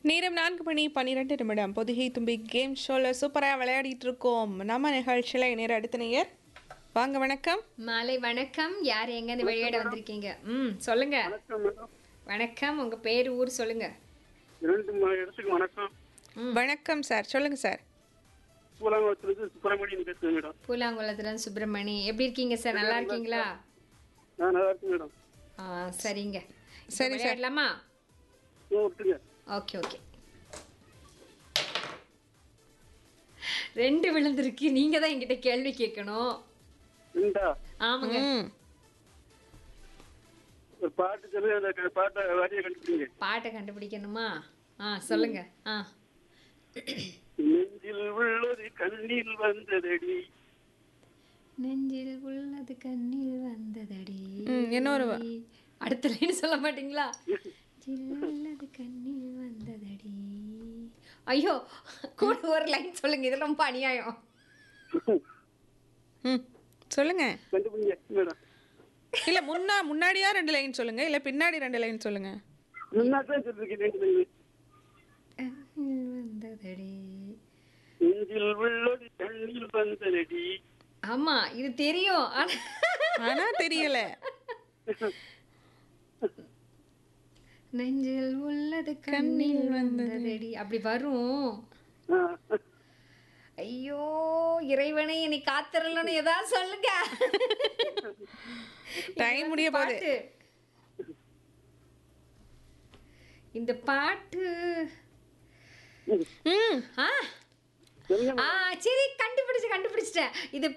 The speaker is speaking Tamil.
நேரம் நான்கு மணி பன்னிரெண்டு நிமிடம் பொதிகை தும்பி கேம் ஷோவில் சூப்பராக விளையாடிட்டு இருக்கோம் நம்ம நிகழ்ச்சியில் நேரம் அடுத்த நேயர் வாங்க வணக்கம் மாலை வணக்கம் யார் எங்கேருந்து விளையாட வந்திருக்கீங்க ம் சொல்லுங்க வணக்கம் மேடம் வணக்கம் உங்க பேர் ஊர் சொல்லுங்க இரண்டு ம- இடத்துக்கு வணக்கம் வணக்கம் சார் சொல்லுங்க சார் பூலாங்குளத்துலேருந்து சுப்பிரமணியன் பேசுறேன் மேடம் பூலாங்குளத்துல சுப்பிரமணி எப்படி இருக்கீங்க சார் நல்லா இருக்கீங்களா நான் நல்லா இருக்கேன் மேடம் ஆ சரிங்க சரி, சார். விளையாடலாமா ஓ விட்டுங்க ஓகே ஓகே ரெண்டு விழுந்திருக்கு நீங்க தான் என்கிட்ட கேள்வி கேட்கணும் இந்தா ஆமாங்க ம் ஒரு பாட்டு சொல்லி அந்த க- பாட்டை வரியை கண்டுபிடிங்க பாட்டை கண்டுபிடிக்கணுமா ஆ சொல்லுங்க ஆ நெஞ்சில் உள்ளது கண்ணில் வந்ததடி நெஞ்சில் உள்ளது கண்ணில் வந்ததடி ம், இன்னொரு வ- அடுத்த லைன் சொல்ல மாட்டீங்களா நெஞ்சில் உள்ளது கண்ணில் வந்ததடி ஐயோ கூட ஒரு லைன் சொல்லுங்க இது ரொம்ப அநியாயம் ம் சொல்லுங்க கண்டுபிடிங்க மேடம் இல்லை முன்னா முன்னாடியா ரெண்டு லைன் சொல்லுங்க இல்லை பின்னாடி ரெண்டு லைன் சொல்லுங்க முன்னாதான் சொல்லிருக்கேன் ரெண்டு லைனு. கண்ணில் வந்ததடி நெஞ்சில் உள்ளது கண்ணில் வந்ததடி ஆமா இது தெரியும் ஆனா ஆனா தெரியல நெஞ்சில் உள்ளது கண்ணில் வந்ததடி அப்படி வரும் ஆ. ஐயோ இறைவனை என்னை காத்திரலன்னு ஏதாவது சொல்லுங்க டைம் முடிய போகுது பாட்டு இந்த பாட்டு ம் ஆ சொல்லுங்க ஆ சரி கண்டுபிடிச்சு கண்டுபிடிச்சிட்டேன் இது